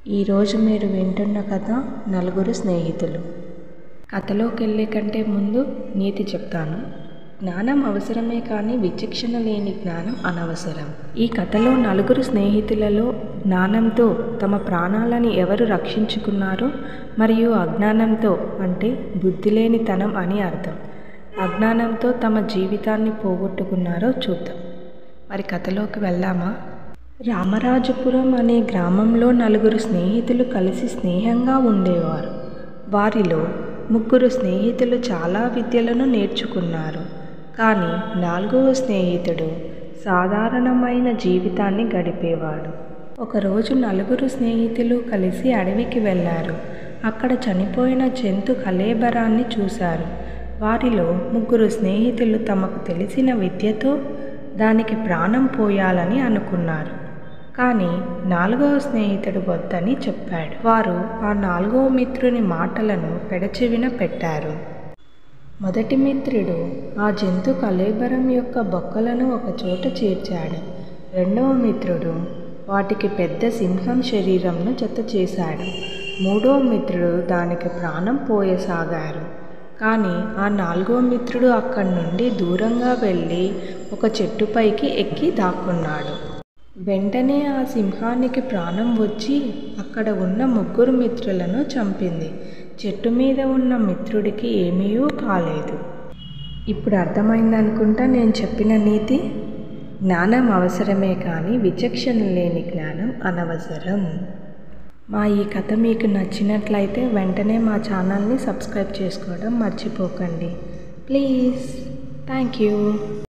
ఈరోజు మీరు వింటున్న కథ నలుగురు స్నేహితులు కథలోకి వెళ్ళే కంటే ముందు నీతి చెప్తాను జ్ఞానం అవసరమే కానీ విచక్షణ లేని జ్ఞానం అనవసరం ఈ కథలో నలుగురు స్నేహితులలో జ్ఞానంతో తమ ప్రాణాలని ఎవరు రక్షించుకున్నారో మరియు అజ్ఞానంతో అంటే బుద్ధి లేనితనం అని అర్థం అజ్ఞానంతో తమ జీవితాన్ని పోగొట్టుకున్నారో చూద్దాం మరి కథలోకి వెళ్దామా రామరాజపురం అనే గ్రామంలో నలుగురు స్నేహితులు కలిసి స్నేహంగా ఉండేవారు వారిలో ముగ్గురు స్నేహితులు చాలా విద్యలను నేర్చుకున్నారు కానీ నాలుగవ స్నేహితుడు సాధారణమైన జీవితాన్ని గడిపేవాడు ఒకరోజు నలుగురు స్నేహితులు కలిసి అడవికి వెళ్ళారు అక్కడ చనిపోయిన జంతు కలేబరాన్ని చూశారు వారిలో ముగ్గురు స్నేహితులు తమకు తెలిసిన విద్యతో దానికి ప్రాణం పోయాలని అనుకున్నారు కానీ నాలుగవ స్నేహితుడు వద్దని చెప్పాడు వారు ఆ నాలుగవ మిత్రుని మాటలను పెడచెవిన పెట్టారు మొదటి మిత్రుడు ఆ జంతు కలేబరం యొక్క బొక్కలను ఒకచోట చేర్చాడు రెండవ మిత్రుడు వాటికి పెద్ద సింహం శరీరంను జత చేశాడు మూడవ మిత్రుడు దానికి ప్రాణం పోయసాగారు కానీ ఆ నాలుగో మిత్రుడు అక్కడి నుండి దూరంగా వెళ్ళి ఒక చెట్టుపైకి ఎక్కి దాక్కున్నాడు వెంటనే ఆ సింహానికి ప్రాణం వచ్చి అక్కడ ఉన్న ముగ్గురు మిత్రులను చంపింది చెట్టు మీద ఉన్న మిత్రుడికి ఏమీ కాలేదు ఇప్పుడు అర్థమైందనుకుంటా నేను చెప్పిన నీతి జ్ఞానం అవసరమే కానీ విచక్షణ లేని జ్ఞానం అనవసరం మా ఈ కథ మీకు నచ్చినట్లయితే వెంటనే మా ఛానల్ని సబ్స్క్రైబ్ చేసుకోవడం మర్చిపోకండి ప్లీజ్ థ్యాంక్ యూ